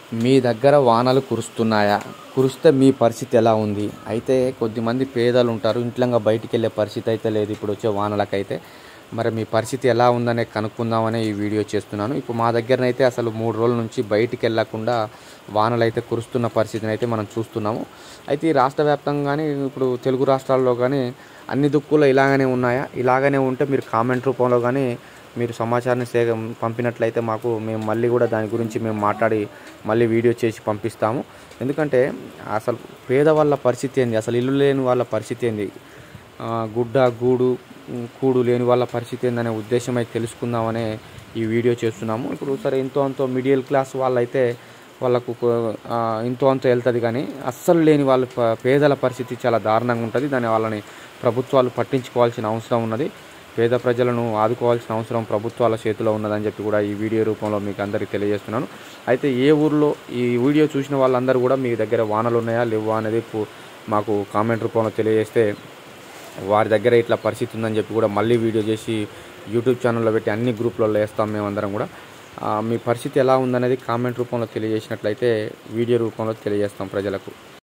మీ దగ్గర వానలు కురుస్తున్నాయా కురిస్తే మీ పరిస్థితి ఎలా ఉంది అయితే కొద్దిమంది పేదలు ఉంటారు ఇంట్లో బయటికి వెళ్ళే పరిస్థితి అయితే లేదు ఇప్పుడు వచ్చే వానలకైతే మరి మీ పరిస్థితి ఎలా ఉందనే కనుక్కుందామనే ఈ వీడియో చేస్తున్నాను ఇప్పుడు మా దగ్గరనైతే అసలు మూడు రోజుల నుంచి బయటికి వెళ్ళకుండా వానలు అయితే కురుస్తున్న పరిస్థితిని అయితే మనం చూస్తున్నాము అయితే ఈ రాష్ట్ర వ్యాప్తంగానే ఇప్పుడు తెలుగు రాష్ట్రాల్లో కానీ అన్ని దుక్కులు ఇలాగనే ఉన్నాయా ఇలాగనే ఉంటే మీరు కామెంట్ రూపంలో కానీ మీరు సమాచారాన్ని సేగ పంపినట్లయితే మాకు మేము మళ్ళీ కూడా దాని గురించి మేము మాట్లాడి మళ్ళీ వీడియో చేసి పంపిస్తాము ఎందుకంటే అసలు పేదవాళ్ళ పరిస్థితి ఏంది అసలు ఇల్లు లేని వాళ్ళ పరిస్థితి ఏంది ఆ, గుడ్డ గూడు ఉమ్, కూడు లేని వాళ్ళ పరిస్థితి ఏందనే ఉద్దేశం అయితే తెలుసుకుందామనే ఈ వీడియో చేస్తున్నాము ఇప్పుడు సరే ఎంతో అంతో మిడిల్ క్లాస్ వాళ్ళైతే వాళ్ళకు కొ- ఆ, ఎంతో అంతో వెళ్తుంది కానీ అస్సలు లేని వాళ్ళ ప- పేదల పరిస్థితి చాలా దారుణంగా ఉంటుంది దాన్ని వాళ్ళని ప్రభుత్వాలు పట్టించుకోవాల్సిన అవసరం ఉన్నది పేద ప్రజలను ఆదుకోవాల్సిన అవసరం ప్రభుత్వాల చేతిలో ఉన్నదని చెప్పి కూడా ఈ వీడియో రూపంలో మీకు అందరికీ తెలియజేస్తున్నాను అయితే ఏ ఊర్లో ఈ వీడియో చూసిన వాళ్ళందరూ కూడా మీ దగ్గర వానలు ఉన్నాయా లేవా అనేది పు- మాకు కామెంట్ రూపంలో తెలియజేస్తే వారి దగ్గర ఇట్లా పరిస్థితి ఉందని చెప్పి కూడా మళ్ళీ వీడియో చేసి యూట్యూబ్ ఛానల్లో పెట్టి అన్ని గ్రూప్లలో వేస్తాం మేమందరం కూడా ఆ, మీ పరిస్థితి ఎలా ఉందనేది కామెంట్ రూపంలో తెలియజేసినట్లయితే వీడియో రూపంలో తెలియజేస్తాం ప్రజలకు